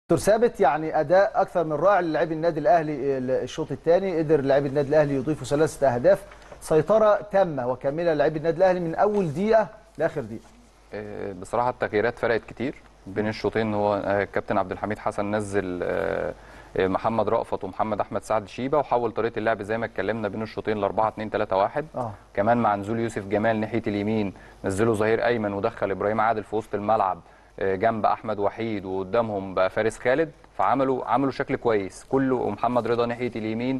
دكتور ثابت يعني اداء اكثر من رائع للاعبي النادي الاهلي الشوط الثاني قدر لاعبي النادي الاهلي يضيفوا ثلاثه اهداف سيطره تامه وكامله للاعبي النادي الاهلي من اول دقيقه لاخر دقيقه آه، بصراحه التغييرات فرقت كتير بين الشوطين هو آه، كابتن عبد الحميد حسن نزل آه، آه، محمد رأفت ومحمد احمد سعد شيبه وحول طريقه اللعب زي ما اتكلمنا بين الشوطين ل 4 2 3 1 اه كمان مع نزول يوسف جمال ناحيه اليمين نزلوا ظهير ايمن ودخل ابراهيم عادل في وسط الملعب آه، جنب احمد وحيد وقدامهم بقى فارس خالد فعملوا عملوا شكل كويس كله ومحمد رضا ناحيه اليمين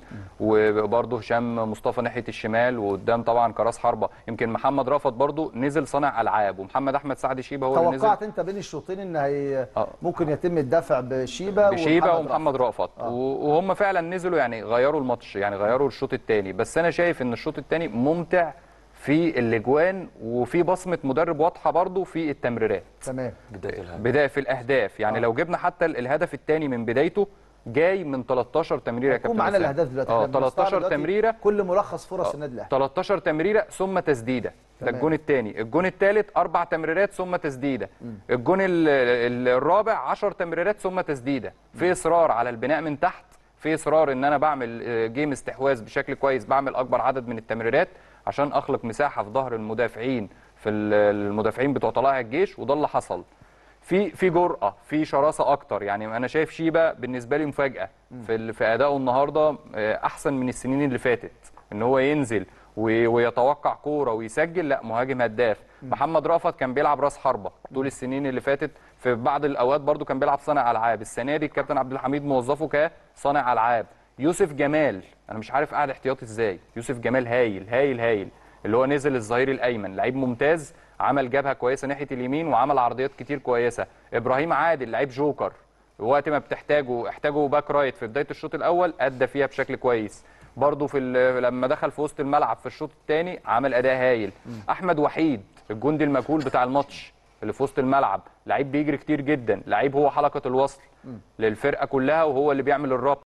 وبرضه هشام مصطفى ناحيه الشمال وقدام طبعا كراس حربه يمكن محمد رأفت برضه نزل صانع العاب ومحمد احمد سعد شيبه هو اللي نزل توقعت انت بين الشوطين ان هي آه. ممكن يتم الدفع بشيبه بشيبه ومحمد ومحمد رأفت آه. و- وهم فعلا نزلوا يعني غيروا الماتش يعني غيروا الشوط الثاني بس انا شايف ان الشوط الثاني ممتع في الاجوان وفي بصمه مدرب واضحه برضه في التمريرات تمام بدايه الهدف بدايه في الاهداف يعني آه. لو جبنا حتى ال- الهدف الثاني من بدايته جاي من 13 تمريره يا يكون كابتن معانا حسام. الاهداف دلوقتي اه إحنا بنستعرض 13 دلوقتي تمريره كل ملخص فرص آه، النادي الاهلي 13 تمريره ثم تسديده ده تمام. الجون الثاني الجون الثالث اربع تمريرات ثم تسديده الجون ال- ال- الرابع 10 تمريرات ثم تسديده في اصرار على البناء من تحت في اصرار ان انا بعمل آه، جيم استحواذ بشكل كويس بعمل اكبر عدد من التمريرات عشان اخلق مساحه في ظهر المدافعين في ال- المدافعين بتوع طلائع الجيش وده اللي حصل في في جرأة في شراسة أكتر يعني أنا شايف شيبة بالنسبة لي مفاجأة في ال- في أدائه النهاردة آه، أحسن من السنين اللي فاتت إن هو ينزل وي- ويتوقع كورة ويسجل لا مهاجم هداف محمد رأفت كان بيلعب راس حربة طول السنين اللي فاتت في بعض الأوقات برضو كان بيلعب صانع ألعاب السنة دي الكابتن عبد الحميد موظفه كصانع ألعاب يوسف جمال أنا مش عارف قاعد احتياطي إزاي يوسف جمال هايل هايل هايل اللي هو نزل الظهير الايمن لعيب ممتاز عمل جبهه كويسه ناحيه اليمين وعمل عرضيات كتير كويسه ابراهيم عادل لعيب جوكر وقت ما بتحتاجه احتاجه باك رايت في بدايه الشوط الاول ادى فيها بشكل كويس برضه في ال- لما دخل في وسط الملعب في الشوط الثاني عمل اداء هايل احمد وحيد الجندي المجهول بتاع الماتش اللي في وسط الملعب لعيب بيجري كتير جدا لعيب هو حلقه الوصل للفرقه كلها وهو اللي بيعمل الربط